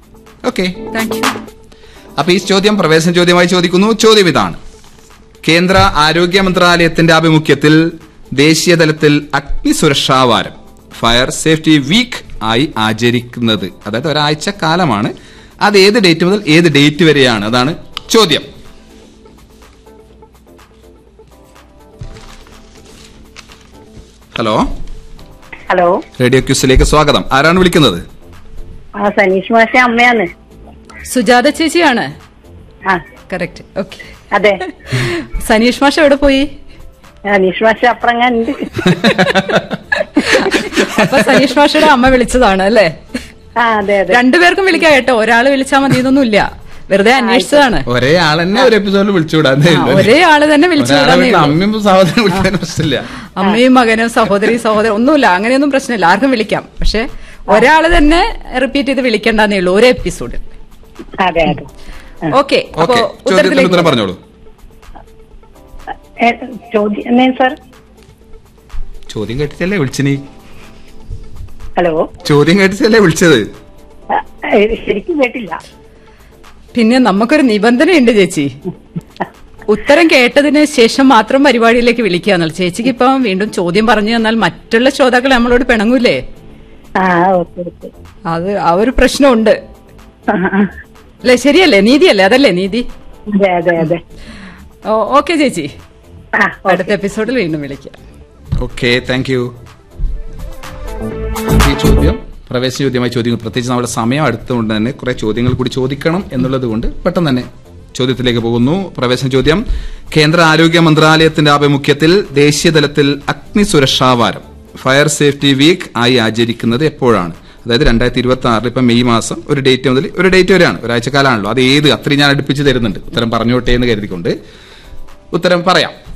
Okay thank you അപ്പൊ ഈ ചോദ്യം പ്രവേശന ചോദ്യമായി ചോദിക്കുന്നു ചോദ്യം ഇതാണ് കേന്ദ്ര ആരോഗ്യ മന്ത്രാലയത്തിന്റെ ആഭിമുഖ്യത്തിൽ ദേശീയ തലത്തിൽ അഗ്നി സുരക്ഷാ വാരം ഫയർ സേഫ്റ്റി വീക്ക് ആയി ആചരിക്കുന്നത് അതായത് ഒരാഴ്ച കാലമാണ് അത് ഏത് ഡേറ്റ് മുതൽ ഏത് ഡേറ്റ് വരെയാണ് അതാണ് ചോദ്യം ഹലോ ഹലോ റേഡിയോ ക്യൂസിലേക്ക് സ്വാഗതം ആരാണ് വിളിക്കുന്നത് ആ സനീഷ് മാഷ അമ്മയാണ് സുജാത ചേച്ചിയാണ് ആ കറക്റ്റ് ഓക്കെ അതെ സനീഷ് മാഷ എവിടെ പോയി സനീഷ് മാഷ അപ്പുറങ്ങാൻ ഉണ്ട് അപ്പൊ സനീഷ് മാഷയുടെ അമ്മ വിളിച്ചതാണ് അല്ലേ ആ അതെ അതെ രണ്ടുപേർക്കും വിളിക്കാം കേട്ടോ ഒരാള് വിളിച്ചാൽ മതി എന്നൊന്നുമില്ല വെറുതെ അന്വേഷിച്ചതാണ് ഒരേ ആളെന്നെ ഒരു എപ്പിസോഡിൽ വിളിച്ചുവിടാന്നേ ആ, ഉള്ളൂ. ഒരേ ആള് തന്നെ വിളിച്ചു ഒരാളെ വിടാന്നേ വീട്ടിൽ ഉള്ളൂ. അമ്മയും സഹോദരനും വിളിക്കാൻ പ്രശ്നമില്ല അമ്മയും മകനും സഹോദരി സഹോദരൻ ഒന്നുമില്ല അങ്ങനെയൊന്നും പ്രശ്നമില്ല ആർക്കും വിളിക്കാം പക്ഷെ ഒരാള് തന്നെ റിപ്പീറ്റ് ചെയ്ത് വിളിക്കേണ്ടെന്നേ ഉള്ളൂ ഒരു എപ്പിസോഡ് അതെ അതെ ഓക്കെ അപ്പൊ ഓക്കെ ചോദ്യത്തിന് ഉത്തരത്തിലേക്ക് ഉത്തരം പറഞ്ഞോളൂ ഏ, ചോദ്യം എന്നേ സാർ ചോദ്യം കേട്ടിട്ടല്ലേ വിളിച്ചിനി ഹലോ ചോദ്യം കേട്ടിട്ടല്ലേ വിളിച്ചത് ആ, ഏ, ശരിക്കും കേട്ടില്ല പിന്നെ നമുക്കൊരു നിബന്ധനയുണ്ട് ചേച്ചി ഉത്തരം കേട്ടതിന് ശേഷം മാത്രം പരിപാടിയിലേക്ക് വിളിക്കുക എന്നുള്ളത് ചേച്ചിക്ക് ഇപ്പം വീണ്ടും ചോദ്യം പറഞ്ഞു തന്നാൽ മറ്റുള്ള ശ്രോതാക്കൾ നമ്മളോട് പിണങ്ങൂലേ ആ ഓക്കെ ഓക്കെ അത് ആ ഒരു പ്രശ്നമുണ്ട് ആ, ആ. അല്ലേ ശരിയല്ലേ നീതിയല്ലേ അതല്ലേ നീതി അതെ അതെ അതെ ഓക്കെ ചേച്ചി ആ ഓക്കെ അടുത്ത എപ്പിസോഡിൽ വീണ്ടും വിളിക്കാം ഓക്കെ താങ്ക് യു ഈ ചോദ്യം പ്രവേശന ചോദ്യമായി ചോദ്യങ്ങൾ പ്രത്യേകിച്ച് നമ്മുടെ സമയം അടുത്തുകൊണ്ട് തന്നെ കുറെ ചോദ്യങ്ങൾ കൂടി ചോദിക്കണം എന്നുള്ളത് കൊണ്ട് പെട്ടെന്ന് തന്നെ ചോദ്യത്തിലേക്ക് പോകുന്നു പ്രവേശന ചോദ്യം കേന്ദ്ര ആരോഗ്യ മന്ത്രാലയത്തിന്റെ ആഭിമുഖ്യത്തിൽ ദേശീയ തലത്തിൽ അഗ്നി സുരക്ഷാ വാരം ഫയർ സേഫ്റ്റി വീക്ക് ആയി ആചരിക്കുന്നത് എപ്പോഴാണ് അതായത് രണ്ടായിരത്തി ഇരുപത്തി ആറിൽ ഇപ്പം മെയ് മാസം ഒരു ഡേറ്റ് മുതൽ ഒരു ഡേറ്റ് വരെയാണ് ഒരാഴ്ചക്കാലാണല്ലോ അത് ഏത് അത്രയും ഞാൻ അടുപ്പിച്ച് തരുന്നുണ്ട് ഉത്തരം പറഞ്ഞോട്ടെ എന്ന് കരുതിക്കൊണ്ട് ഉത്തരം പറയാം